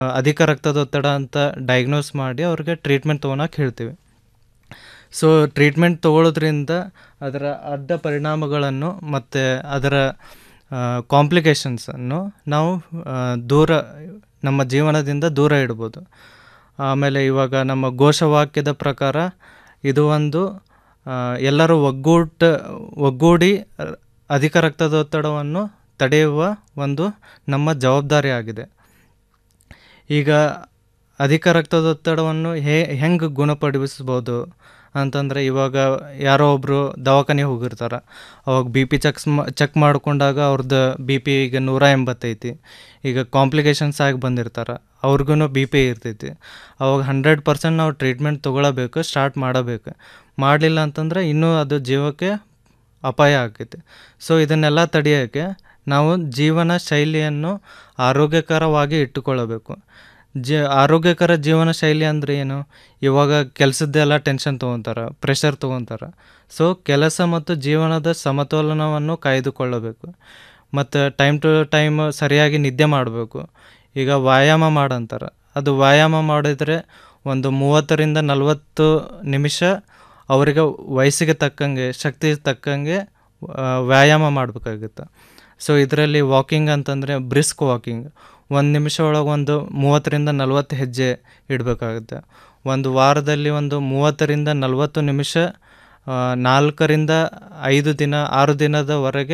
ಅಧಿಕ ರಕ್ತದೊತ್ತಡ ಅಂತ ಡಯಾಗ್ನೋಸ್ ಮಾಡಿ ಅವ್ರಿಗೆ ಟ್ರೀಟ್ಮೆಂಟ್ ತೊಗೊಳಕ್ಕೆ ಹೇಳ್ತೀವಿ ಸೊ ಟ್ರೀಟ್ಮೆಂಟ್ ತೊಗೊಳ್ಳೋದ್ರಿಂದ ಅದರ ಅಡ್ಡ ಪರಿಣಾಮಗಳನ್ನು ಮತ್ತು ಅದರ ಕಾಂಪ್ಲಿಕೇಶನ್ಸನ್ನು ನಾವು ಆ, ದೂರ ನಮ್ಮ ಜೀವನದಿಂದ ದೂರ ಇಡ್ಬೋದು ಆಮೇಲೆ ಇವಾಗ ನಮ್ಮ ಘೋಷವಾಕ್ಯದ ಪ್ರಕಾರ ಇದು ಒಂದು ಆ, ಎಲ್ಲರೂ ಒಗ್ಗೂಟ ಒಗ್ಗೂಡಿ ರ- ಅಧಿಕ ರಕ್ತದೊತ್ತಡವನ್ನು ತಡೆಯುವ ಒಂದು ನಮ್ಮ ಜವಾಬ್ದಾರಿ ಆಗಿದೆ ಈಗ ಅಧಿಕ ರಕ್ತದೊತ್ತಡವನ್ನು ಹೇ ಹೆಂಗೆ ಗುಣಪಡಿಸ್ಬೋದು ಅಂತಂದರೆ ಇವಾಗ ಯಾರೋ ಒಬ್ಬರು ದವಾಖಾನೆ ಹೋಗಿರ್ತಾರೆ ಅವಾಗ ಬಿ ಪಿ ಚೆಕ್ಸ್ ಚೆಕ್ ಮಾಡ್ಕೊಂಡಾಗ ಅವ್ರದ್ದು ಬಿ ಪಿ ಈಗ ನೂರ ಎಂಬತ್ತೈತಿ ಈಗ ಕಾಂಪ್ಲಿಕೇಶನ್ಸ್ ಆಗಿ ಬಂದಿರ್ತಾರೆ ಅವ್ರಿಗೂ ಬಿ ಪಿ ಇರ್ತೈತಿ ಅವಾಗ ಹಂಡ್ರೆಡ್ ಪರ್ಸೆಂಟ್ ನಾವು ಟ್ರೀಟ್ಮೆಂಟ್ ತೊಗೊಳಬೇಕು ಸ್ಟಾರ್ಟ್ ಮಾಡಬೇಕು ಮಾಡಲಿಲ್ಲ ಅಂತಂದರೆ ಇನ್ನೂ ಅದು ಜೀವಕ್ಕೆ ಅಪಾಯ ಆಕೈತಿ ಸೊ ಇದನ್ನೆಲ್ಲ ತಡೆಯೋಕ್ಕೆ ನಾವು ಜೀವನ ಶೈಲಿಯನ್ನು ಆರೋಗ್ಯಕರವಾಗಿ ಇಟ್ಟುಕೊಳ್ಳಬೇಕು ಜ ಆರೋಗ್ಯಕರ ಜೀವನ ಶೈಲಿ ಅಂದರೆ ಏನು ಇವಾಗ ಕೆಲಸದ್ದೆಲ್ಲ ಟೆನ್ಷನ್ ತೊಗೊತಾರೆ ಪ್ರೆಷರ್ ತೊಗೊತಾರೆ ಸೊ ಕೆಲಸ ಮತ್ತು ಜೀವನದ ಸಮತೋಲನವನ್ನು ಕಾಯ್ದುಕೊಳ್ಳಬೇಕು ಮತ್ತು ಟೈಮ್ ಟು ಟೈಮ್ ಸರಿಯಾಗಿ ನಿದ್ದೆ ಮಾಡಬೇಕು ಈಗ ವ್ಯಾಯಾಮ ಮಾಡಂತಾರೆ ಅದು ವ್ಯಾಯಾಮ ಮಾಡಿದರೆ ಒಂದು ಮೂವತ್ತರಿಂದ ನಲವತ್ತು ನಿಮಿಷ ಅವರಿಗೆ ವಯಸ್ಸಿಗೆ ತಕ್ಕಂಗೆ ಶಕ್ತಿ ತಕ್ಕಂಗೆ ಆ, ವ್ಯಾಯಾಮ ಮಾಡಬೇಕಾಗುತ್ತೆ ಸೊ ಇದರಲ್ಲಿ ವಾಕಿಂಗ್ ಅಂತಂದರೆ ಬ್ರಿಸ್ಕ್ ವಾಕಿಂಗ್ ಒಂದು ನಿಮಿಷ ಒಳಗೆ ಒಂದು ಮೂವತ್ತರಿಂದ ನಲವತ್ತು ಹೆಜ್ಜೆ ಇಡಬೇಕಾಗುತ್ತೆ ಒಂದು ವಾರದಲ್ಲಿ ಒಂದು ಮೂವತ್ತರಿಂದ ನಲವತ್ತು ನಿಮಿಷ ಆ, ನಾಲ್ಕರಿಂದ ಐದು ದಿನ ಆರು ದಿನದವರೆಗೆ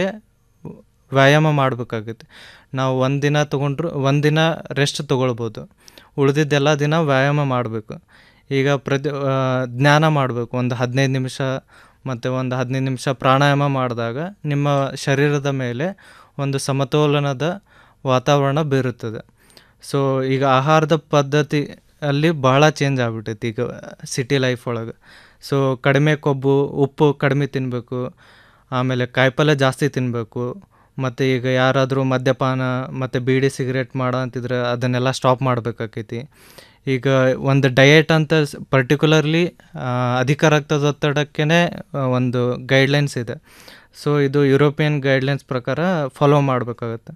ವ್ಯಾಯಾಮ ಮಾಡಬೇಕಾಗುತ್ತೆ ನಾವು ಒಂದು ದಿನ ತೊಗೊಂಡ್ರು ಒಂದು ದಿನ ರೆಸ್ಟ್ ತೊಗೊಳ್ಬೋದು ಉಳಿದಿದ್ದೆಲ್ಲ ದಿನ ವ್ಯಾಯಾಮ ಮಾಡಬೇಕು ಈಗ ಪ್ರತಿ ಆ, ಜ್ಞಾನ ಮಾಡಬೇಕು ಒಂದು ಹದಿನೈದು ನಿಮಿಷ ಮತ್ತು ಒಂದು ಹದಿನೈದು ನಿಮಿಷ ಪ್ರಾಣಾಯಾಮ ಮಾಡಿದಾಗ ನಿಮ್ಮ ಶರೀರದ ಮೇಲೆ ಒಂದು ಸಮತೋಲನದ ವಾತಾವರಣ ಬೀರುತ್ತದೆ ಸೊ ಈಗ ಆಹಾರದ ಪದ್ಧತಿ ಅಲ್ಲಿ ಭಾಳ ಚೇಂಜ್ ಆಗ್ಬಿಟ್ಟೈತಿ ಈಗ ಸಿಟಿ ಲೈಫ್ ಒಳಗೆ ಸೊ ಕಡಿಮೆ ಕೊಬ್ಬು ಉಪ್ಪು ಕಡಿಮೆ ತಿನ್ನಬೇಕು ಆಮೇಲೆ ಕಾಯಿಪಲ್ಯ ಜಾಸ್ತಿ ತಿನ್ನಬೇಕು ಮತ್ತು ಈಗ ಯಾರಾದರೂ ಮದ್ಯಪಾನ ಮತ್ತು ಬೀಡಿ ಸಿಗರೇಟ್ ಮಾಡೋ ಅಂತಿದ್ರೆ ಅದನ್ನೆಲ್ಲ ಸ್ಟಾಪ್ ಮಾಡಬೇಕಾಕೈತಿ ಈಗ ಒಂದು ಡಯೆಟ್ ಅಂತ ಪರ್ಟಿಕ್ಯುಲರ್ಲಿ ಅಧಿಕ ರಕ್ತದೊತ್ತಡಕ್ಕೇ ಒಂದು ಗೈಡ್ಲೈನ್ಸ್ ಇದೆ ಸೊ ಇದು ಯುರೋಪಿಯನ್ ಗೈಡ್ಲೈನ್ಸ್ ಪ್ರಕಾರ ಫಾಲೋ ಮಾಡಬೇಕಾಗತ್ತೆ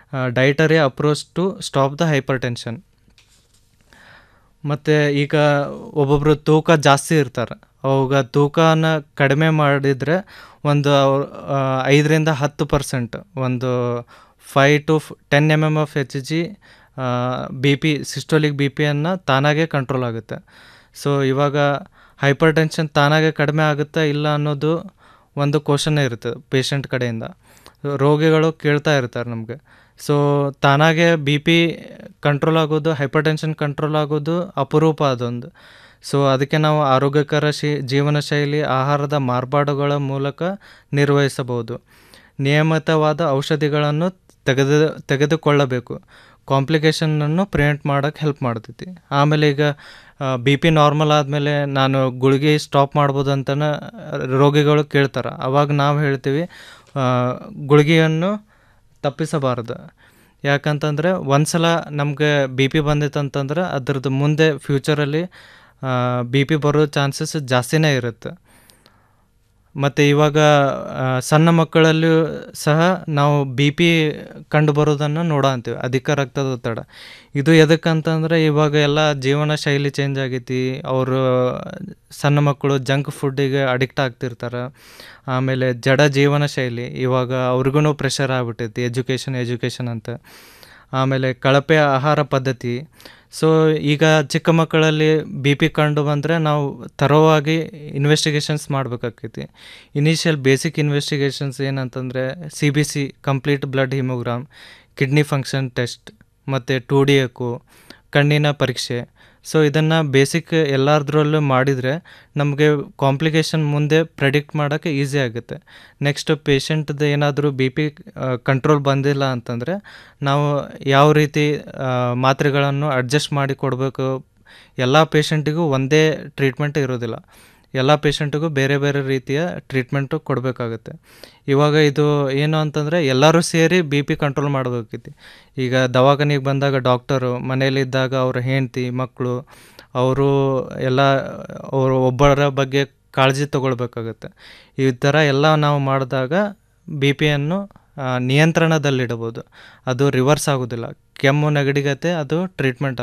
dietary approach to stop the hypertension ಮತ್ತು ಈಗ ಒಬ್ಬೊಬ್ಬರು ತೂಕ ಜಾಸ್ತಿ ಇರ್ತಾರೆ ಅವಾಗ ತೂಕನ ಕಡಿಮೆ ಮಾಡಿದರೆ ಒಂದು ಅವ್ರ್, ಆ, ಐದರಿಂದ ಹತ್ತು ಪರ್ಸೆಂಟ್ ಒಂದು five to ten M M of H G B P systolic B ಪಿಯನ್ನು ತಾನಾಗೆ ಕಂಟ್ರೋಲ್ ಆಗುತ್ತೆ ಸೊ ಇವಾಗ ಹೈಪರ್ ಟೆನ್ಷನ್ ತಾನಾಗೆ ಕಡಿಮೆ ಆಗುತ್ತಾ ಇಲ್ಲ ಅನ್ನೋದು ಒಂದು ಕ್ವಶನ್ನೇ ಇರುತ್ತೆ ಪೇಷಂಟ್ ಕಡೆಯಿಂದ ರೋಗಿಗಳು ಕೇಳ್ತಾ ಇರ್ತಾರೆ ನಮಗೆ ಸೊ ತಾನಾಗೆ ಬಿ ಪಿ ಕಂಟ್ರೋಲ್ ಆಗೋದು ಹೈಪರ್ ಟೆನ್ಷನ್ ಕಂಟ್ರೋಲ್ ಆಗೋದು ಅಪರೂಪ ಅದೊಂದು ಸೊ ಅದಕ್ಕೆ ನಾವು ಆರೋಗ್ಯಕರ ಶಿ ಜೀವನ ಶೈಲಿ ಆಹಾರದ ಮಾರ್ಪಾಡುಗಳ ಮೂಲಕ ನಿರ್ವಹಿಸಬಹುದು ನಿಯಮಿತವಾದ ಔಷಧಿಗಳನ್ನು ತೆಗೆದು ತೆಗೆದುಕೊಳ್ಳಬೇಕು ಕಾಂಪ್ಲಿಕೇಶನನ್ನು ಪ್ರಿವೆಂಟ್ ಮಾಡೋಕ್ಕೆ ಹೆಲ್ಪ್ ಮಾಡ್ತೈತಿ ಆಮೇಲೆ ಈಗ ಬಿ ಪಿ ನಾರ್ಮಲ್ ಆದಮೇಲೆ ನಾನು ಗುಳಿಗೆ ಸ್ಟಾಪ್ ಮಾಡ್ಬೋದು ಅಂತನ ರೋಗಿಗಳು ಕೇಳ್ತಾರೆ ಅವಾಗ ನಾವು ಹೇಳ್ತೀವಿ ಆ, ಗುಳಿಗೆಯನ್ನು ತಪ್ಪಿಸಬಾರದು ಯಾಕಂತಂದರೆ ಒಂದು ಸಲ ನಮಗೆ ಬಿ ಪಿ ಬಂದಿತ್ತು ಅಂತಂದ್ರೆ ಅದ್ರದ್ದು ಮುಂದೆ ಫ್ಯೂಚರಲ್ಲಿ ಬಿ ಪಿ ಬರೋ ಚಾನ್ಸಸ್ ಜಾಸ್ತಿನೇ ಇರುತ್ತೆ ಮತ್ತು ಇವಾಗ ಆ, ಸಣ್ಣ ಮಕ್ಕಳಲ್ಲೂ ಸಹ ನಾವು ಬಿ ಪಿ ಕಂಡು ಬರೋದನ್ನು ನೋಡೋ ಅಂತೀವಿ ಅಧಿಕ ರಕ್ತದೊತ್ತಡ ಇದು ಎದಕ್ಕಂತಂದರೆ ಇವಾಗ ಎಲ್ಲ ಜೀವನ ಶೈಲಿ ಚೇಂಜ್ ಆಗೈತಿ ಅವರು ಸಣ್ಣ ಮಕ್ಕಳು ಜಂಕ್ ಫುಡ್ಡಿಗೆ ಅಡಿಕ್ಟ್ ಆಗ್ತಿರ್ತಾರೆ ಆಮೇಲೆ ಜಡ ಜೀವನ ಶೈಲಿ ಇವಾಗ ಅವ್ರಿಗೂ ಪ್ರೆಷರ್ ಆಗ್ಬಿಟ್ಟೈತಿ ಎಜುಕೇಷನ್ ಎಜುಕೇಷನ್ ಅಂತ ಆಮೇಲೆ ಕಳಪೆ ಆಹಾರ ಪದ್ಧತಿ ಸೊ ಈಗ ಚಿಕ್ಕ ಮಕ್ಕಳಲ್ಲಿ ಬಿ ಪಿ ಕಂಡು ಬಂದರೆ ನಾವು ತರವಾಗಿ ಇನ್ವೆಸ್ಟಿಗೇಷನ್ಸ್ ಮಾಡಬೇಕಾಕೈತಿ ಇನಿಷಿಯಲ್ ಬೇಸಿಕ್ ಇನ್ವೆಸ್ಟಿಗೇಷನ್ಸ್ ಏನಂತಂದರೆ C B C complete blood haemogram kidney function test ಮತ್ತು ಟು ಡಿ ಎಕು ಕಣ್ಣಿನ ಪರೀಕ್ಷೆ ಸೊ ಇದನ್ನು ಬೇಸಿಕ್ ಎಲ್ಲರದ್ರಲ್ಲೂ ಮಾಡಿದರೆ ನಮಗೆ ಕಾಂಪ್ಲಿಕೇಶನ್ ಮುಂದೆ ಪ್ರೆಡಿಕ್ಟ್ ಮಾಡೋಕ್ಕೆ ಈಸಿ ಆಗುತ್ತೆ ನೆಕ್ಸ್ಟ್ ಪೇಷಂಟ್ದು ಏನಾದರೂ ಬಿ ಪಿ ಕಂಟ್ರೋಲ್ ಬಂದಿಲ್ಲ ಅಂತಂದರೆ ನಾವು ಯಾವ ರೀತಿ ಆ, ಮಾತ್ರೆಗಳನ್ನು ಅಡ್ಜಸ್ಟ್ ಮಾಡಿ ಕೊಡಬೇಕು ಎಲ್ಲ ಪೇಷಂಟಿಗೂ ಒಂದೇ ಟ್ರೀಟ್ಮೆಂಟ್ ಇರೋದಿಲ್ಲ ಎಲ್ಲ ಪೇಷಂಟಿಗೂ ಬೇರೆ ಬೇರೆ ರೀತಿಯ ಟ್ರೀಟ್ಮೆಂಟು ಕೊಡಬೇಕಾಗುತ್ತೆ ಇವಾಗ ಇದು ಏನು ಅಂತಂದರೆ ಎಲ್ಲರೂ ಸೇರಿ ಬಿ ಪಿ ಕಂಟ್ರೋಲ್ ಮಾಡಬೇಕೈತಿ ಈಗ ದವಾಖಾನೆಗೆ ಬಂದಾಗ ಡಾಕ್ಟರು ಮನೇಲಿದ್ದಾಗ ಅವ್ರ ಹೆಂಡತಿ ಮಕ್ಕಳು ಅವರು ಎಲ್ಲ ಅವರು ಒಬ್ಬರ ಬಗ್ಗೆ ಕಾಳಜಿ ತಗೊಳ್ಬೇಕಾಗತ್ತೆ ಈ ಥರ ಎಲ್ಲ ನಾವು ಮಾಡಿದಾಗ ಬಿ ಪಿಯನ್ನು ನಿಯಂತ್ರಣದಲ್ಲಿಡಬೋದು ಅದು ರಿವರ್ಸ್ ಆಗೋದಿಲ್ಲ ಕೆಮ್ಮು ನೆಗಡಿಗತೆ ಅದು ಟ್ರೀಟ್ಮೆಂಟ್ ಅಲ್ಲ